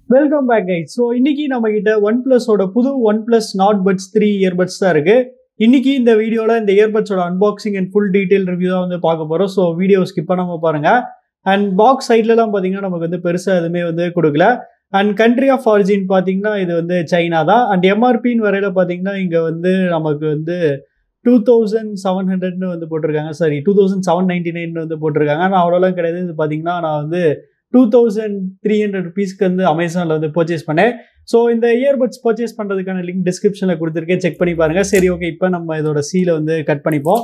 welcome back guide so இன்னைக்கு நம்ம கிட்ட ஒன் பிளஸோட புது OnePlus Nord buds three earbuds தான் இருக்கு இன்னைக்கு இந்த வீடியோவில் இந்த இயர்பட்ஸோட unboxing and full detail review தான் வந்து பார்க்க போகிறோம் ஸோ வீடியோ ஸ்கிப் பண்ணாமல் பாருங்க அண்ட் பாக்ஸ் சைட்லலாம் பார்த்தீங்கன்னா நமக்கு வந்து பெருசாக எதுவுமே வந்து கொடுக்கல அண்ட் கண்ட்ரி ஆஃப் ஆரிஜின் பார்த்தீங்கன்னா இது வந்து சைனா தான் அண்ட் எம்ஆர்பின்னு வரையில பார்த்தீங்கன்னா இங்கே வந்து நமக்கு வந்து டூ தௌசண்ட் செவன் ஹண்ட்ரட்னு வந்து போட்டிருக்காங்க sorry two thousand seven ninety nine வந்து போட்டிருக்காங்க ஆனால் அவ்வளோலாம் கிடையாது இது பார்த்தீங்கன்னா நான் வந்து டூ தௌசண்ட் த்ரீ ஹண்ட்ரட் ருபீஸ்க்கு வந்து அமேசானில் வந்து பர்ச்சேஸ் பண்ணேன் ஸோ இந்த இயர்பட்ஸ் பர்ச்சேஸ் பண்ணுறதுக்கான லிங்க் டிஸ்கிரிப்ஷனில் கொடுத்துருக்கேன் செக் பண்ணி பாருங்கள் சரி ஓகே இப்போ நம்ம இதோட சீலை வந்து கட் பண்ணிப்போம்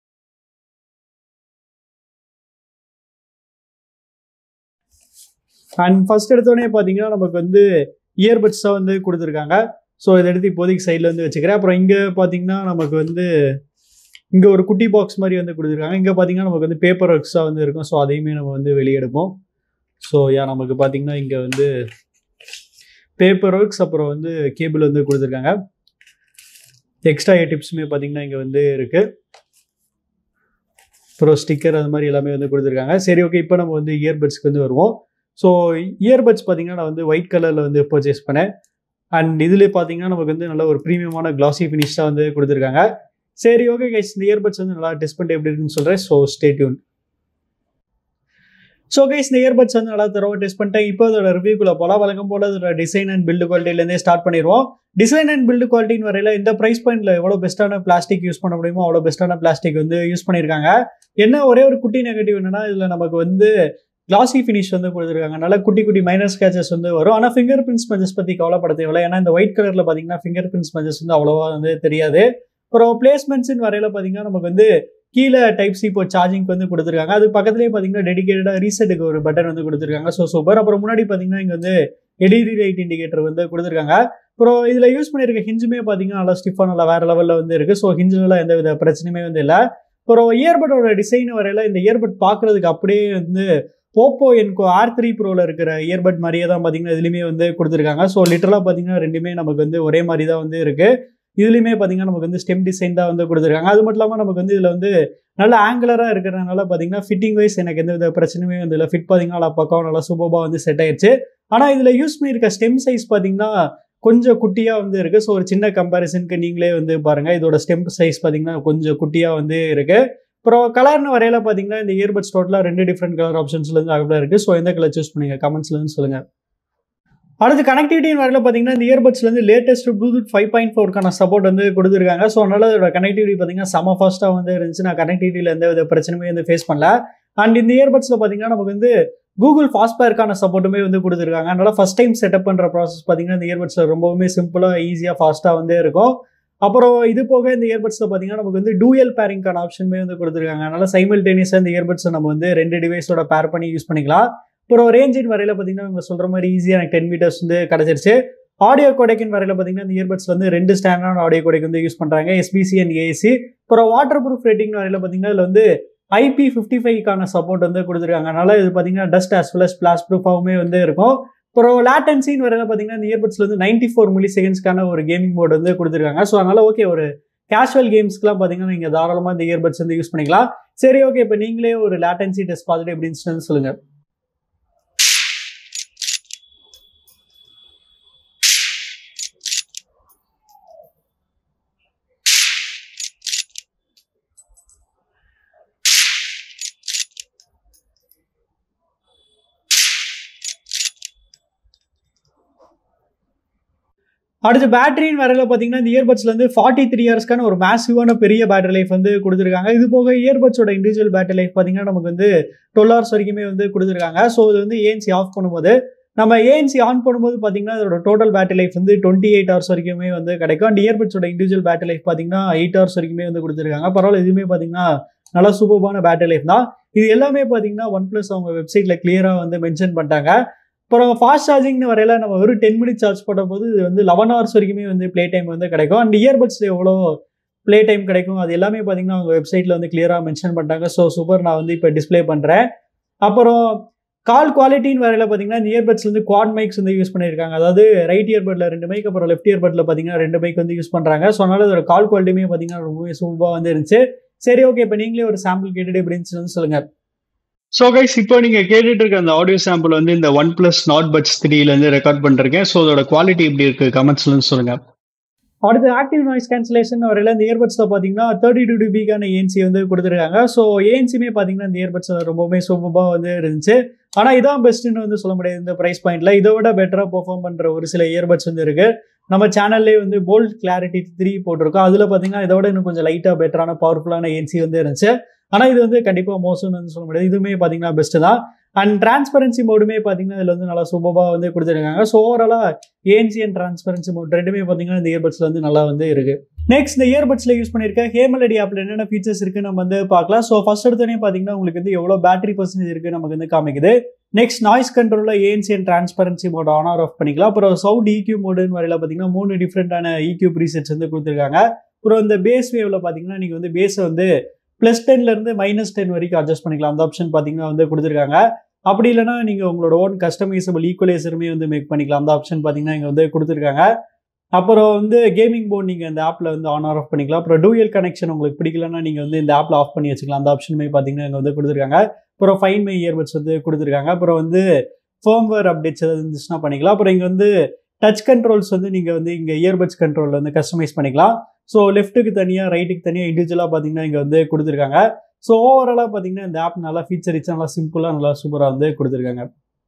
அண்ட் ஃபர்ஸ்ட் எடுத்தோடனே பார்த்தீங்கன்னா நமக்கு வந்து இயர்பட்ஸ் தான் வந்து கொடுத்துருக்காங்க ஸோ இதை எடுத்து இப்போதைக்கு சைடில் வந்து வச்சுக்கிறேன் அப்புறம் இங்கே பார்த்தீங்கன்னா நமக்கு வந்து இங்கே ஒரு குட்டி பாக்ஸ் மாதிரி வந்து கொடுத்துருக்காங்க இங்கே பார்த்தீங்கன்னா நமக்கு வந்து பேப்பர் ஒர்க்ஸாக வந்து இருக்கும் ஸோ அதையுமே நம்ம வந்து வெளியே எடுப்போம் ஸோ யா நமக்கு பார்த்தீங்கன்னா இங்கே வந்து பேப்பர் ஒர்க்ஸ் அப்புறம் வந்து கேபிள் வந்து கொடுத்துருக்காங்க எக்ஸ்ட்ரா ஏ டிப்ஸுமே பார்த்தீங்கன்னா இங்கே வந்து இருக்குது அப்புறம் ஸ்டிக்கர் அது மாதிரி எல்லாமே வந்து கொடுத்துருக்காங்க சரி ஓகே இப்போ நம்ம வந்து இயர்பட்ஸ்க்கு வந்து வருவோம் ஸோ இயர்பட்ஸ் பார்த்தீங்கன்னா நான் வந்து ஒயிட் கலரில் வந்து பர்ச்சேஸ் பண்ணேன் அண்ட் இதுலேயே பார்த்தீங்கன்னா நமக்கு வந்து நல்ல ஒரு ப்ரீமியமான கிளாசி ஃபினிஷாக வந்து கொடுத்துருக்காங்க சரி ஓகே கைஸ் இந்த இயர்பட்ஸ் வந்து நல்லா டெஸ்ட் பண்ணிட்டு எப்படி இருக்குன்னு சொல்கிறேன் ஸோ ஸ்டேட்யூன் ஸோ கைஸ் இந்த இயர்பட்ஸ் வந்து நல்லா தரவா டெஸ்ட் பண்ணிட்டேன் இப்போ அதோட ரிவ்யூக்குள்ள போல வழக்கம் போல அதோட டிசைன் அண்ட் பில்டு குவாலிட்டிலேருந்தே ஸ்டார்ட் பண்ணிடுவோம் டிசைன் அண்ட் பில்டு குவாலிட்டின்னு வரையில இந்த ப்ரைஸ் பாயிண்ட்ல எவ்வளோ பெஸ்ட்டான பிளாஸ்டிக் யூஸ் பண்ண முடியுமோ அவ்வளோ பெஸ்ட்டான பிளாஸ்டிக் வந்து யூஸ் பண்ணியிருக்காங்க என்ன ஒரே ஒரு குட்டி நெகட்டிவ் என்னன்னா இதில் நமக்கு வந்து கிளாசி ஃபினிஷ் வந்து கொடுத்துருக்காங்க நல்லா குட்டி குட்டி மைனர் ஸ்கேச்சஸ் வந்து வரும் ஆனால் ஃபிங்கர் பிரிண்ட்ஸ் மஞ்சஸ் பற்றி கவலைப்பட தேவையில்லை ஏன்னா இந்த ஒயிட் கலரில் பார்த்தீங்கன்னா ஃபிங்கர் பிரிண்ட்ஸ் மஞ்சஸ் வந்து அவ்வளோவா வந்து தெரியாது அப்புறம் பிளேஸ்மெண்ட்ஸ்னு வரையில பார்த்தீங்கன்னா நமக்கு வந்து கீழே டைப் சி இப்போ சார்ஜிங் வந்து கொடுத்துருக்காங்க அது பக்கத்துலேயே பார்த்தீங்கன்னா டெடிகேட்டடாக ரீசெட்டுக்கு ஒரு பட்டன் வந்து கொடுத்துருக்காங்க ஸோ சூப்பர் அப்புறம் முன்னாடி பார்த்தீங்கன்னா இங்கே வந்து எல்இடி லைட் இண்டிகேட்டர் வந்து கொடுத்துருக்காங்க அப்புறம் இதில் யூஸ் பண்ணியிருக்க ஹிஞ்சுமே பார்த்தீங்கன்னா நல்லா ஸ்டிஃபாக நல்லா வேறு லெவலில் வந்து இருக்குது ஸோ ஹிஞ்சிலலாம் எந்த வித பிரச்சனையுமே வந்து இல்லை அப்புறம் இயர்பட்டோட டிசைன் வரையில இந்த இயர்பட் பார்க்குறதுக்கு அப்படியே வந்து போப்போ என்கோ ஆர் த்ரீ ப்ரோவில் இருக்கிற இயர்பட் மாதிரியே தான் பார்த்தீங்கன்னா இதுலேயுமே வந்து கொடுத்துருக்காங்க ஸோ லிட்டரலாக பார்த்தீங்கன்னா ரெண்டுமே நமக்கு வந்து ஒரே மாதிரி தான் வந்து இருக்குது இதுலேயுமே பார்த்தீங்கன்னா நமக்கு வந்து ஸ்டெம் டிசைன் தான் வந்து கொடுத்துருக்காங்க அது மட்டும் இல்லாமல் நமக்கு வந்து இதில் வந்து நல்ல ஆங்குலராக இருக்கிறதுனால பார்த்தீங்கன்னா ஃபிட்டிங் வைஸ் எனக்கு எந்த வித பிரச்சனையுமே வந்து இல்லை ஃபிட் பார்த்தீங்கன்னா நல்லா பக்கம் நல்லா சூப்பராக வந்து செட் ஆயிடுச்சு ஆனால் இதில் யூஸ் பண்ணியிருக்க ஸ்டெம் சைஸ் பார்த்தீங்கன்னா கொஞ்சம் குட்டியாக வந்து இருக்குது ஸோ ஒரு சின்ன கம்பேரிசனுக்கு நீங்களே வந்து பாருங்கள் இதோட ஸ்டெம் சைஸ் பார்த்தீங்கன்னா கொஞ்சம் குட்டியாக வந்து இருக்குது அப்புறம் கலர்னு வரையில பார்த்தீங்கன்னா இந்த இயர்பட்ஸ் டோட்டலாக ரெண்டு டிஃப்ரெண்ட் கலர் ஆப்ஷன்ஸ்லேருந்து அவைலபிளாக இருக்குது ஸோ எந்த கலர் சூஸ் பண்ணுங்க கமெண்ட்ஸ்லேருந்து சொல்லுங்கள் அடுத்து கனெக்டிவிட்டின்னு வரையில பார்த்தீங்கன்னா இந்த இயர்பட்ஸ்லேருந்து லேட்டஸ்ட் ப்ளூடூத் ஃபைவ் பாயிண்ட் ஃபோருக்கான சப்போர்ட் வந்து கொடுத்துருக்காங்க ஸோ அதனால அதோட கனெக்டிவிட்டி பார்த்தீங்கன்னா செம ஃபாஸ்ட்டாக வந்து இருந்துச்சு நான் கனெக்டிவிட்டியில் எந்த வித பிரச்சனையுமே வந்து ஃபேஸ் பண்ணல அண்ட் இந்த இயர்பட்ஸில் பார்த்தீங்கன்னா நமக்கு வந்து கூகுள் ஃபாஸ்ட்பேருக்கான சப்போர்ட்டுமே வந்து கொடுத்துருக்காங்க அதனால ஃபஸ்ட் டைம் செட்டப் பண்ணுற ப்ராசஸ் பார்த்தீங்கன்னா இந்த இயர்பட்ஸில் ரொம்பவுமே சிம்பிளாக ஈஸியாக ஃபாஸ்ட்டாக வந்து இருக்கும் அப்புறம் இது போக இந்த இயர்பட்ஸில் பார்த்தீங்கன்னா நமக்கு வந்து டூயல் பேரிங்கான ஆப்ஷனுமே வந்து கொடுத்துருக்காங்க அதனால சைமல்டேனியஸாக இந்த இயர்பட்ஸை நம்ம வந்து ரெண்டு டிவைஸோட பேர் பண்ணி யூஸ் பண்ணிக்கலாம் அப்புறம் ரேஞ்சின் வரையில பார்த்தீங்கன்னா அவங்க சொல்கிற மாதிரி ஈஸியாக எனக்கு டென் மீட்டர்ஸ் வந்து கிடச்சிருச்சு ஆடியோ கோடைக்கின் வரையில பார்த்தீங்கன்னா இந்த இயர்பட்ஸ் வந்து ரெண்டு ஸ்டாண்டர்டான ஆடியோ கோடைக்கு வந்து யூஸ் பண்ணுறாங்க எஸ்பிசி அண்ட் ஏசி அப்புறம் வாட்டர் ப்ரூஃப் ரேட்டிங் வரையில பார்த்தீங்கன்னா இதில் வந்து ஐபி ஃபிஃப்டி ஃபைவ்க்கான சப்போர்ட் வந்து கொடுத்துருக்காங்க அதனால இது பார்த்தீங்கன்னா dust as well as splash ப்ரூஃபாகவுமே வந்து இருக்கும் அப்புறம் லேட்டன்சின்னு வரையில பார்த்தீங்கன்னா இந்த இயர்பட்ஸ்ல வந்து நைன்டி ஃபோர் மில்லி செகண்ட்ஸ்க்கான ஒரு கேமிங் மோட் வந்து கொடுத்துருக்காங்க ஸோ அதனால ஓகே ஒரு கேஷுவல் கேம்ஸ்க்குலாம் பார்த்தீங்கன்னா நீங்கள் தாராளமாக இந்த இயர்பட்ஸ் வந்து யூஸ் பண்ணிக்கலாம் சரி ஓகே இப்போ நீங்களே ஒரு லேட்டன்சி டெஸ்ட் பார்த்துட்டு எப்படின்னு சொல்லுங்கள் அடுத்து பேட்டரின்னு வரையில பார்த்தீங்கன்னா இந்த இயர்பட்ஸ்லேருந்து ஃபார்ட்டி த்ரீ இயர்ஸ்க்கான ஒரு மேசிவான பெரிய பேட்டரி லைஃப் வந்து கொடுத்துருக்காங்க இது போக இயர்பட்ஸோட இண்டிவிஜுவல் பேட்டரி லைஃப் பார்த்தீங்கன்னா நமக்கு வந்து டுவெல் ஹவர்ஸ் வரைக்குமே வந்து கொடுத்துருக்காங்க ஸோ இது வந்து ஏஎன்சி ஆஃப் பண்ணும்போது நம்ம ஏஎன்சி ஆன் பண்ணும்போது பார்த்தீங்கன்னா அதோட டோட்டல் பேட்டரி லைஃப் வந்து டுவெண்ட்டி எயிட் ஹவர்ஸ் வரைக்குமே வந்து கிடைக்கும் அண்ட் இயர்பட்ஸோட இண்டிவிஜுவல் பேட்டரி லைஃப் பார்த்தீங்கன்னா எயிட் ஹவர்ஸ் வரைக்குமே வந்து கொடுத்துருக்காங்க பரவாயில்ல இதுவுமே பார்த்தீங்கன்னா நல்லா சூப்பர்பான பேட்டரி லைஃப் தான் இது எல்லாமே பார்த்தீங்கன்னா ஒன் ப்ளஸ் அவங்க வெப்சைட்டில் கிளியராக வந்து மென்ஷன் பண்ணிட்டாங்க அப்புறம் ஃபாஸ்ட் சார்ஜிங்னு வரையில நம்ம வெறும் டென் மினிட்ஸ் சார்ஜ் போட்ட போது இது வந்து லெவன் ஹவர்ஸ் வரைக்குமே வந்து ப்ளே டைம் வந்து கிடைக்கும் அண்ட் இயர்பட்ஸ் எவ்வளோ ப்ளே டைம் கிடைக்கும் அது எல்லாமே பார்த்தீங்கன்னா அவங்க வெப்சைட்டில் வந்து கிளியராக மென்ஷன் பண்ணிட்டாங்க ஸோ சூப்பர் நான் வந்து இப்போ டிஸ்பிளே பண்ணுறேன் அப்புறம் கால் குவாலிட்டின்னு வரையில பார்த்தீங்கன்னா இந்த இயர்பட்ஸ்ல வந்து குவாட் மைக்ஸ் வந்து யூஸ் பண்ணியிருக்காங்க அதாவது ரைட் இயர்பட்ல ரெண்டு மைக் அப்புறம் லெஃப்ட் இயர்பட்ல பார்த்தீங்கன்னா ரெண்டு மைக் வந்து யூஸ் பண்ணுறாங்க ஸோ அதனால அதோட கால் குவாலிட்டியுமே பார்த்தீங்கன்னா ரொம்பவே சூப்பராக வந்து இருந்துச்சு சரி ஓகே இப்போ நீங்களே ஒரு சாம்பிள் கேட்டுட்டு எப்படி இருந்துச்சுன்னு சொல்லுங்கள் ஸோ கைஸ் இப்போ நீங்க கேட்டுட்டு இருக்க அந்த ஆடியோ சாம்பிள் வந்து இந்த ஒன் பிளஸ் நாட் பட்ஸ் த்ரீல இருந்து ரெக்கார்ட் பண்ணிருக்கேன் ஸோ அதோட குவாலிட்டி எப்படி இருக்கு கமெண்ட்ஸ்ல சொல்லுங்க அடுத்து ஆக்டிவ் நாய்ஸ் கேன்சலேஷன் வரையில இந்த இயர்பட்ஸில் பார்த்தீங்கன்னா தேர்ட்டி டூ டிபிக்கான ஏஎன்சி வந்து கொடுத்துருக்காங்க ஸோ ஏஎன்சியுமே பார்த்தீங்கன்னா இந்த இயர்பட்ஸில் ரொம்பவுமே சூப்பராக வந்து இருந்துச்சு ஆனால் இதான் பெஸ்ட்டுன்னு வந்து சொல்ல முடியாது இந்த ப்ரைஸ் பாயிண்ட்ல இதை விட பெட்டராக பெர்ஃபார்ம் பண்ணுற ஒரு சில இயர்பட்ஸ் வந்து இருக்கு நம்ம சேனல்லே வந்து போல்ட் கிளாரிட்டி த்ரீ போட்டிருக்கோம் அதில் பார்த்தீங்கன்னா இதோட இன்னும் கொஞ்சம் லைட்டாக பெட்டரான பவர்ஃபுல்லான ஏஎன்சி வந்து இருந்துச்சு ஆனால் இது வந்து கண்டிப்பாக மோசம்னு வந்து சொல்ல முடியாது இதுவுமே பார்த்தீங்கன்னா பெஸ்ட்டு தான் அண்ட் டிரான்ஸ்பரன்சி மோடுமே பார்த்தீங்கன்னா இதில் வந்து நல்லா சூப்பராக வந்து கொடுத்துருக்காங்க ஸோ ஓவராலாக ஏஎன்சி அண்ட் டிரான்ஸ்பரன்சி மோட் ரெண்டுமே பார்த்தீங்கன்னா இந்த இயர்பட்ஸில் வந்து நல்லா வந்து இருக்கு நெக்ஸ்ட் இந்த இயர்பட்ஸில் யூஸ் பண்ணியிருக்க ஹேமலடி ஆப்பில் என்னென்ன ஃபீச்சர்ஸ் இருக்குது நம்ம வந்து பார்க்கலாம் ஸோ ஃபர்ஸ்ட் எடுத்தோடனே பார்த்தீங்கன்னா உங்களுக்கு வந்து எவ்வளோ பேட்டரி பர்சன்டேஜ் இருக்குது நமக்கு வந்து காமிக்குது நெக்ஸ்ட் நாய்ஸ் கண்ட்ரோலில் ANC and transparency mode on or off பண்ணிக்கலாம் அப்புறம் சவுண்ட் இக்யூ மோடுன்னு வரையில பார்த்தீங்கன்னா மூணு டிஃப்ரெண்டான இக்யூ ப்ரீசெட்ஸ் வந்து கொடுத்துருக்காங்க அப்புறம் இந்த பேஸ் வேவ்ல பார்த்தீங்கன்னா நீங்கள் வந்து பேஸை வந்து ப்ளஸ் டென்லேருந்து மைனஸ் டென் வரைக்கும் அட்ஜஸ்ட் பண்ணிக்கலாம் அந்த ஆப்ஷன் பார்த்தீங்கன்னா வந்து கொடுத்துருக்காங்க அப்படி இல்லைனா நீங்கள் உங்களோட ஓன் கஸ்டமைசபிள் ஈக்குவலைசருமே வந்து மேக் பண்ணிக்கலாம் அந்த ஆப்ஷன் பார்த்தீங்கன்னா இங்கே வந்து கொடுத்துருக்காங்க அப்புறம் வந்து கேமிங் போர்ட் நீங்கள் இந்த ஆப்பில் வந்து ஆன் ஆர் ஆஃப் பண்ணிக்கலாம் அப்புறம் டூயல் கனெக்ஷன் உங்களுக்கு பிடிக்கலன்னா நீங்கள் வந்து இந்த ஆப்பில் ஆஃப் பண்ணி வச்சுக்கலாம் அந்த ஆப்ஷனுமே பார்த்தீங்கன்னா இங்கே வந்து கொடுத்துருக்காங்க அப்புறம் ஃபைன் மை இயர்பட்ஸ் வந்து கொடுத்துருக்காங்க அப்புறம் வந்து ஃபோம்வேர் அப்டேட்ஸ் எதாவது இருந்துச்சுன்னா பண்ணிக்கலாம் அப்புறம் இங்கே வந்து டச் கண்ட்ரோல்ஸ் வந்து நீங்கள் வந்து இங்கே இயர்பட்ஸ் கண்ட்ரோலில் வந்து கஸ்டமைஸ் பண்ணிக்கலாம் ஸோ லெஃப்ட்டுக்கு தனியாக ரைட்டுக்கு தனியாக இண்டிவிஜுவலாக பார்த்தீங்கன்னா இங்கே வந்து கொடுத்துருக்காங்க ஸோ ஓவராலாக பார்த்தீங்கன்னா இந்த ஆப் நல்லா ஃபீச்சர் ரிச் நல்லா சிம்பிளாக நல்லா சூப்பராக வந்து கொடுத்துருக்காங்க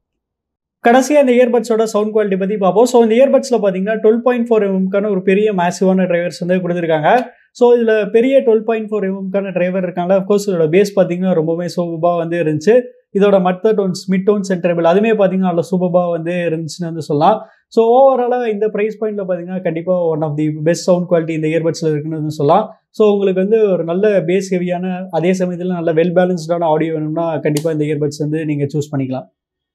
கடைசியாக இந்த இயர்பட்ஸோட சவுண்ட் குவாலிட்டி பற்றி பார்ப்போம் ஸோ இந்த இயர்பட்ஸில் பார்த்தீங்கன்னா டுவெல் பாயிண்ட் ஃபோர் எம்எம்க்கான ஒரு பெரிய மேசிவான டிரைவர்ஸ் வந்து கொடுத்துருக்காங்க ஸோ இதில் பெரிய டுவெல் பாயிண்ட் ஃபோர் எம்எம்க்கான டிரைவர் இருக்காங்க அஃப்கோர்ஸ் இதோட பேஸ் பார்த்தீங்கன்னா ரொம்பவே சூப்பராக வந்து இருந்துச்சு இதோட மற்ற டோன்ஸ் மிட் டோன் சென்ட்ரபிள் அதுவுமே பார்த்தீங்கன்னா நல்ல சூப்பராக வந்து இருந்துச்சுன்னு வந்து சொல்லலாம் ஸோ ஓவராலாக இந்த ப்ரைஸ் பாயிண்ட்டில் பார்த்தீங்கன்னா கண்டிப்பாக one of the best sound quality இந்த இயர்பட்ஸில் இருக்குன்னு வந்து சொல்லலாம் ஸோ உங்களுக்கு வந்து ஒரு நல்ல பேஸ் ஹெவியான அதே சமயத்தில் நல்ல வெல் பேலன்ஸ்டான ஆடியோ வேணும்னா கண்டிப்பாக இந்த இயர்பட்ஸ் வந்து நீங்கள் சூஸ் பண்ணிக்கலாம்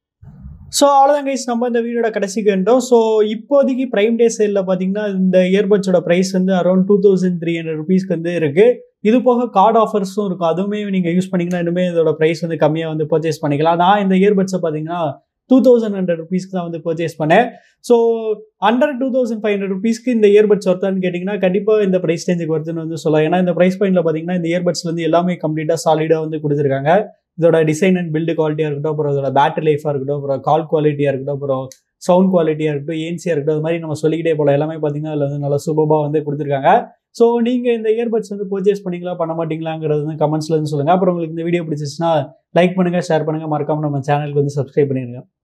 ஸோ அவ்வளோதான் கைஸ் நம்ம இந்த வீடியோட கடைசிக்கு வந்துட்டோம் ஸோ இப்போதைக்கு ப்ரைம் டே சேலில் பார்த்தீங்கன்னா இந்த இயர்பட்ஸோட ப்ரைஸ் வந்து around two thousand three hundred ருபீஸ்க்கு வந்து இருக்குது இது போக கார்டு ஆஃபர்ஸும் இருக்கும் அதுவுமே நீங்கள் யூஸ் பண்ணிங்கன்னா இன்னுமே இதோட ப்ரைஸ் வந்து கம்மியாக வந்து பர்ச்சேஸ் பண்ணிக்கலாம் நான் இந்த இயர்பட்ஸை பார்த்தீங்கன்னா டூ தௌசண்ட் ஹண்ட்ரட் ருபீஸ்க்கு தான் வந்து பர்ச்சேஸ் பண்ணேன் so under two thousand five hundred ருபீஸ்க்கு இந்த இயர்பட்ஸ் ஒருத்தான்னு கேட்டிங்கன்னா கண்டிப்பாக இந்த ப்ரைஸ் ரேஞ்சுக்கு வருதுன்னு வந்து சொல்லலாம் ஏன்னா இந்த ப்ரைஸ் பாயிண்ட்டில் பார்த்தீங்கன்னா இந்த இயர்பட்ஸ்ல வந்து எல்லாமே கம்ப்ளீட்டாக சாலிடாக வந்து கொடுத்துருக்காங்க இதோட டிசைன் அண்ட் பில்டு குவாலிட்டியாக இருக்கட்டும் அப்புறம் இதோட பேட்டரி லைஃபாக இருக்கட்டும் அப்புறம் கால் குவாலிட்டியாக இருக்கட்டும் அப்புறம் சவுண்ட் குவாலிட்டியாக இருக்கட்டும் ஏன்சியாக இருக்கட்டும் அது மாதிரி நம்ம சொல்லிக்கிட்டே போல எல்லாமே பார்த்தீங்கன்னா அதில் வந்து நல்லா சூப்பராக வந்து கொடுத்துருக்காங்க ஸோ நீங்கள் இந்த இயர்பட்ஸ் வந்து பர்ச்சேஸ் பண்ணிங்களா பண்ண மாட்டீங்களாங்கிறது வந்து கமெண்ட்ஸ்ல இருந்து சொல்லுங்கள் அப்புறம் உங்களுக்கு இந்த வீடியோ பிடிச்சிச்சுன்னா லைக் பண்ணுங்கள் ஷேர் பண்ணுங்கள் மறக்காம நம்ம சேனலுக்கு வந்து சப்ஸ்கிரைப் பண்ணிடுங்க